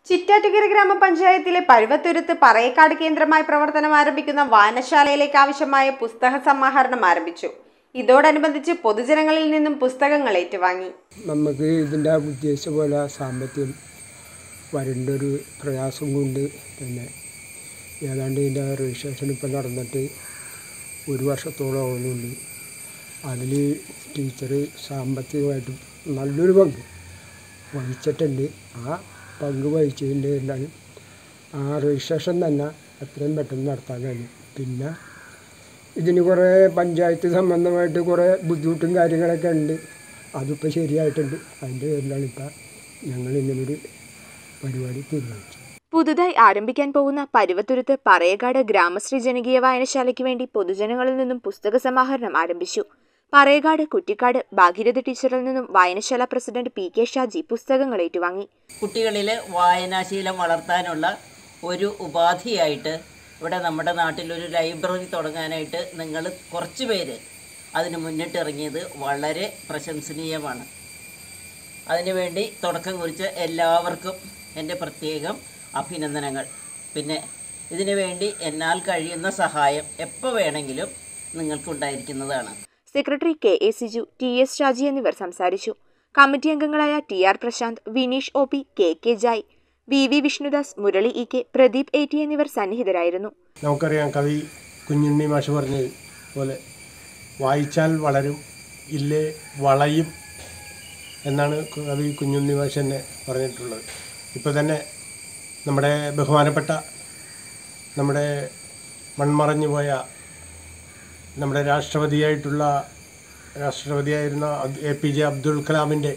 ചിറ്റാറ്റുകര ഗ്രാമപഞ്ചായത്തിലെ പഴുവത്തുരുത്ത് പറയക്കാട് കേന്ദ്രമായി പ്രവർത്തനം ആരംഭിക്കുന്ന വായനശാലയിലേക്ക് ആവശ്യമായ പുസ്തക സമാഹരണം ആരംഭിച്ചു ഇതോടനുബന്ധിച്ച് പൊതുജനങ്ങളിൽ നിന്നും പുസ്തകങ്ങൾ ഏറ്റുവാങ്ങി നമുക്ക് ഇതിൻ്റെ ഉദ്ദേശിച്ച പോലെ സാമ്പത്തികം വരേണ്ട ഒരു പ്രയാസം കൊണ്ട് തന്നെ ഏതാണ്ട് ഇതിൻ്റെ രജിസ്ട്രേഷൻ ഇപ്പം നടന്നിട്ട് ഒരു വർഷത്തോളം ആവുന്നുണ്ട് അതിൽ ടീച്ചർ സാമ്പത്തികമായിട്ട് നല്ലൊരു പങ്ക് വഹിച്ചിട്ടുണ്ട് ആ പങ്ക് വഹിച്ചതിൻ്റെ പേരിലാണ് ആ രജിസ്ട്രേഷൻ തന്നെ എത്രയും പെട്ടെന്ന് നടത്താൻ കഴിഞ്ഞു പിന്നെ ഇതിന് കുറേ പഞ്ചായത്ത് സംബന്ധമായിട്ട് കുറേ ബുദ്ധിമുട്ടും കാര്യങ്ങളൊക്കെ ഉണ്ട് അതിപ്പോൾ ശരിയായിട്ടുണ്ട് അതിൻ്റെ പേരിലാണ് ഇപ്പം ഞങ്ങൾ ഇങ്ങനൊരു പരിപാടി തീരുമാനിച്ചത് പുതുതായി ആരംഭിക്കാൻ പോകുന്ന പരുവത്തുരുത്ത് പറയകാട് ഗ്രാമശ്രീ ജനകീയ വായനശാലയ്ക്ക് വേണ്ടി പൊതുജനങ്ങളിൽ നിന്നും പുസ്തക സമാഹരണം ആരംഭിച്ചു പറയകാട് കുറ്റിക്കാട് ഭാഗീരഥ ടീച്ചറിൽ നിന്നും വായനശാല പ്രസിഡന്റ് പി കെ ഷാജി പുസ്തകങ്ങൾ ഏറ്റുവാങ്ങി കുട്ടികളിൽ വായനാശീലം വളർത്താനുള്ള ഒരു ഉപാധിയായിട്ട് ഇവിടെ നമ്മുടെ നാട്ടിലൊരു ലൈബ്രറി തുടങ്ങാനായിട്ട് നിങ്ങൾ കുറച്ച് പേര് അതിന് മുന്നിട്ടിറങ്ങിയത് വളരെ പ്രശംസനീയമാണ് അതിനുവേണ്ടി തുടക്കം കുറിച്ച എല്ലാവർക്കും എൻ്റെ പ്രത്യേകം അഭിനന്ദനങ്ങൾ പിന്നെ ഇതിനു വേണ്ടി എന്നാൽ കഴിയുന്ന സഹായം എപ്പോൾ വേണമെങ്കിലും നിങ്ങൾക്കുണ്ടായിരിക്കുന്നതാണ് secretary K A Siju T S Shaji എന്നിവർ സംസാരിച്ചു കമ്മിറ്റി അംഗങ്ങളായ T R Prasanth Vineesh O P K K Jai V V Vishnudas Murali E K Pradeep A T എന്നിവർ സന്നിഹിതരായിരുന്നു നമുക്കറിയാം കവി കുഞ്ഞുണ്ണി മാഷ് പറഞ്ഞത് പോലെ വായിച്ചാൽ വളരും ഇല്ലേ വളയും എന്നാണ് കവി കുഞ്ഞുണ്ണി മാഷ് തന്നെ പറഞ്ഞിട്ടുള്ളത് ഇപ്പോൾ തന്നെ നമ്മുടെ ബഹുമാനപ്പെട്ട നമ്മുടെ മൺമറഞ്ഞു പോയ നമ്മുടെ രാഷ്ട്രപതിയായിട്ടുള്ള രാഷ്ട്രപതിയായിരുന്ന എ പി ജെ അബ്ദുൽ കലാമിൻ്റെ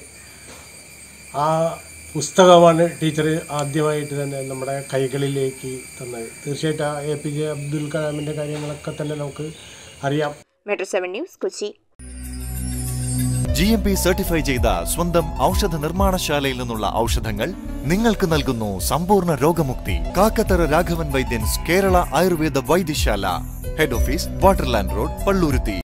ആ പുസ്തകമാണ് ടീച്ചർ ആദ്യമായിട്ട് തന്നെ നമ്മുടെ കൈകളിലേക്ക് തന്നത് തീർച്ചയായിട്ടും ആ എ പി ജെ അബ്ദുൽ കലാമിൻ്റെ കാര്യങ്ങളൊക്കെ തന്നെ നമുക്ക് അറിയാം metro seven news Kochi G M P certify ചെയ്ത സ്വന്തം ഔഷധ നിർമ്മാണശാലയിൽ നിന്നുള്ള ഔഷധങ്ങൾ നിങ്ങൾക്ക് നൽകുന്നു സമ്പൂർണ്ണ രോഗമുക്തി Kakkathara Raghavan Vaidyans Kerala Ayurveda Vaidyasala head office Waterland road Palluruthy